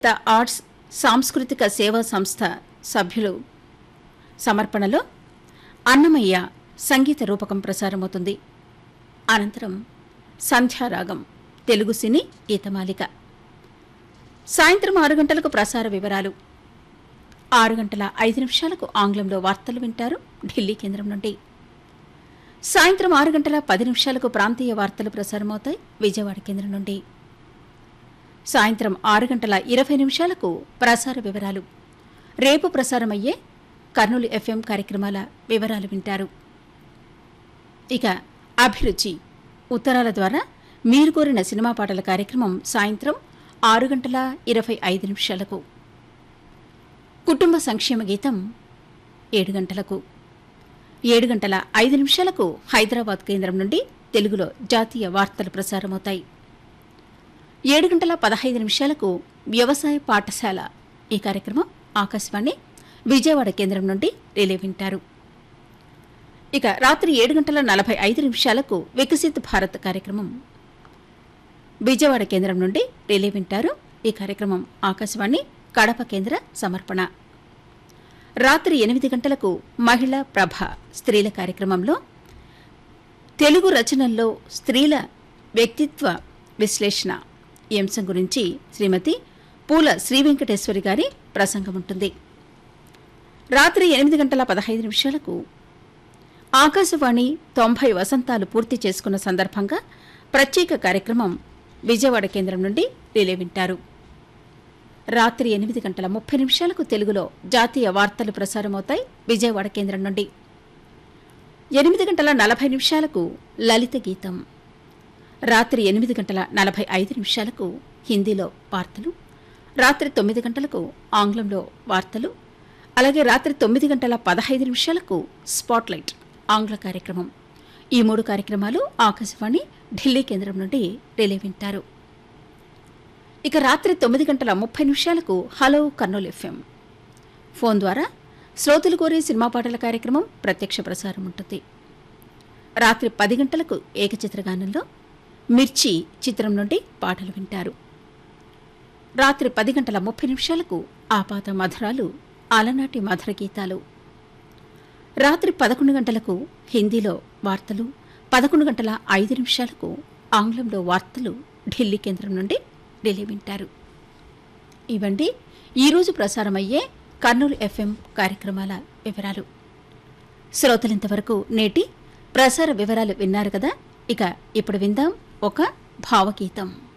the arts సాంస్కృతిక సేవా సంస్థ సభ్యులు సమర్పణలో అన్నమయ్య సంగీత రూపకం ప్రసారమవుతుంది అనంతరం సంధ్యారాగం తెలుగు సినీ గీతమాలిక సాయంత్రం ఆరు గంటలకు ప్రసార వివరాలు ఆరు గంటల ఐదు నిమిషాలకు ఆంగ్లంలో వార్తలు వింటారు ఢిల్లీ కేంద్రం నుండి సాయంత్రం ఆరు గంటల పది నిమిషాలకు ప్రాంతీయ వార్తలు ప్రసారమవుతాయి విజయవాడ కేంద్రం నుండి సాయంత్రం ఆరు గంటల ఇరవై నిమిషాలకు ప్రసార వివరాలు రేపు ప్రసారమయ్యే కర్నూలు ఎఫ్ఎం కార్యక్రమాల వివరాలు వింటారు ఇక అభిరుచి ఉత్తరాల ద్వారా మీరు కోరిన సినిమా పాటల కార్యక్రమం సాయంత్రం ఆరు గంటల ఇరవై ఐదు నిమిషాలకు కుటుంబ సంక్షేమ గీతం ఏడు గంటలకు ఏడు గంటల ఐదు నిమిషాలకు హైదరాబాద్ కేంద్రం నుండి తెలుగులో జాతీయ వార్తలు ప్రసారమవుతాయి ఏడు గంటల పదహైదు నిమిషాలకు వ్యవసాయ పాఠశాల ఈ కార్యక్రమం ఆకాశవాణి విజయవాడ కేంద్రం నుండి రిలే వింటారు ఇక రాత్రి ఏడు గంటల నలభై ఐదు నిమిషాలకు వికసిత్ భారత్ కార్యక్రమం విజయవాడ కేంద్రం నుండి రిలే వింటారు ఈ కార్యక్రమం ఆకాశవాణి కడప కేంద్ర సమర్పణ రాత్రి ఎనిమిది గంటలకు మహిళా ప్రభ స్త్రీల కార్యక్రమంలో తెలుగు రచనల్లో స్త్రీల వ్యక్తిత్వ విశ్లేషణ ఈ అంశం గురించి శ్రీమతి పూల శ్రీ వెంకటేశ్వరి గారి ప్రసంగం ఉంటుంది రాత్రి ఎనిమిది గంటల పదహైదు నిమిషాలకు ఆకాశవాణి తొంభై వసంతాలు పూర్తి చేసుకున్న సందర్భంగా ప్రత్యేక కార్యక్రమం విజయవాడ కేంద్రం నుండి రిలే వింటారు రాత్రి ఎనిమిది గంటల ముప్పై నిమిషాలకు తెలుగులో జాతీయ వార్తలు ప్రసారమవుతాయి విజయవాడ కేంద్రం నుండి ఎనిమిది గంటల నలభై నిమిషాలకు లలిత గీతం రాత్రి ఎనిమిది గంటల నలభై ఐదు నిమిషాలకు హిందీలో వార్తలు రాత్రి తొమ్మిది గంటలకు ఆంగ్లంలో వార్తలు అలాగే రాత్రి తొమ్మిది గంటల పదహైదు నిమిషాలకు స్పాట్లైట్ ఆంగ్ల కార్యక్రమం ఈ మూడు కార్యక్రమాలు ఆకాశవాణి ఢిల్లీ కేంద్రం నుండి రిలే వింటారు ఇక రాత్రి తొమ్మిది గంటల ముప్పై నిమిషాలకు హలో కర్నూలు ఎఫ్ఎం ఫోన్ ద్వారా శ్రోతలు కోరే సినిమా పాటల కార్యక్రమం ప్రత్యక్ష ప్రసారం ఉంటుంది రాత్రి పది గంటలకు ఏకచిత్రగానంలో మిర్చి చిత్రం నుండి పాటలు వింటారు రాత్రి పది గంటల ముప్పై నిమిషాలకు ఆపాత మధురాలు అలనాటి మధుర గీతాలు రాత్రి పదకొండు గంటలకు హిందీలో వార్తలు పదకొండు గంటల ఐదు నిమిషాలకు ఆంగ్లంలో వార్తలు ఢిల్లీ కేంద్రం నుండి ఢిల్లీ వింటారు ఇవండి ఈరోజు ప్రసారమయ్యే కర్నూలు ఎఫ్ఎం కార్యక్రమాల వివరాలు శ్రోతలింతవరకు నేటి ప్రసార వివరాలు విన్నారు కదా ఇక ఇప్పుడు విందాం ఒక భావగీతం